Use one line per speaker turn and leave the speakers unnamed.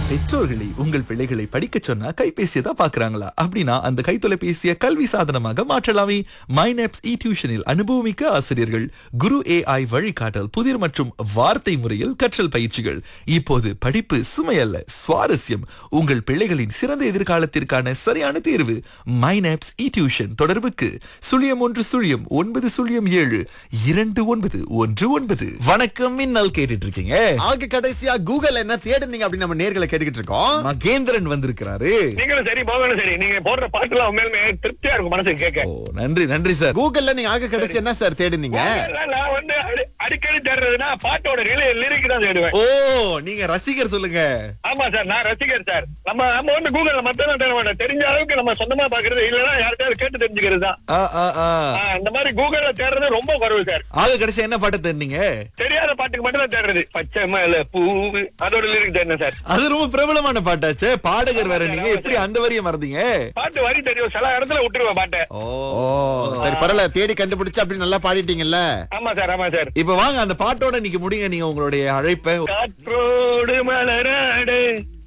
பெற்றோர்களை உங்கள் பிள்ளைகளை படிக்க சொன்னா கைபேசியை தான் பாக்குறாங்களா அப்படின்னா அந்த கைத்தொலைபேசியை கல்வி சாதனமாக மாற்றலாமே மைனப்ஸ் இ டியூஷனில் அனுபவமிக்க ஆசிரியர்கள் குரு ஏஐ வழிகாட்டல் புதிர் மற்றும் வார்த்தை முறையில் கற்றல் பயிற்சிகள் இப்போது படிப்பு சுமையல்ல சுவாரஸ்யம் உங்கள் பிள்ளைகளின் சிறந்த எதிர்காலத்திற்கான சரியான தேர்வு மைனப்ஸ் இ டியூஷன் தொடர்புக்கு சுழியம் ஒன்று சுழியம் ஒன்பது சுழியம் ஏழு இரண்டு ஒன்பது ஒன்று ஒன்பது வணக்கம் மின்னல் கேட்டுட்டு இருக்கீங்க
ஆக கடைசியா கூகுள் என்ன தேடுனீங்க அப்படின்னு நம்ம நேர்களை கேட்டுக்கிட்டு இருக்கோம்
மகேந்திரன் வந்திருக்கிறாரு
நீங்களும் சரி போகணும் சரி நீங்க போடுற பாட்டுலாம் உண்மையிலுமே திருப்தியா இருக்கும் மனசுக்கு கேட்க
ஓ நன்றி நன்றி சார்
கூகுள்ல நீங்க ஆக கடைசி என்ன சார் தேடுனீங்க
அதெல்லாம் நான் வந்து அடி- அடிக்கடி தேடுறதுன்னா பாட்டோட லிரிக் தான் தேடுவேன்
ஓ நீங்க ரசிகர் சொல்லுங்க
ஆமா சார் நான் ரசிகர் சார் நம்ம நம்ம வந்து கூகுள்ல மத்தெல்லாம் தேட மாட்டோம் தெரிஞ்ச அளவுக்கு நம்ம சொந்தமா பாக்குறது இல்லன்னா யார்கிட்டயாவது கேட்டு தெரிஞ்சுக்கிறது தான்
ஆ, ஆ, ஆ.
ஆ, இந்த மாதிரி கூகுள்ல தேடுறது ரொம்ப குறைவு சார்
ஆக கடைசி என்ன பாட்டு தேடினீங்க
தெரியாத பாட்டுக்கு மட்டும் தான் தேடுறது பச்சை மலை பூவு அதோட லிரிக் தேடினேன் சார்
அது ரொம்ப பிரபலமான பாட்டாச்சே பாடகர் வேற
ஆமா
நீங்க
சார்,
எப்படி அந்த வரியை மறந்தீங்க
பாட்டு வரி தெரியும் சில இடத்துல விட்டுருவேன் பாட்டை
ஓ
ஓ சரி பரவாயில்ல தேடி கண்டுபிடிச்சு அப்படி நல்லா பாடிட்டீங்கல்ல
ஆமா சார் ஆமா சார்
இப்ப வாங்க அந்த பாட்டோட நீங்க முடிங்க நீங்க உங்களுடைய அழைப்பை
காற்றோடு மலராடு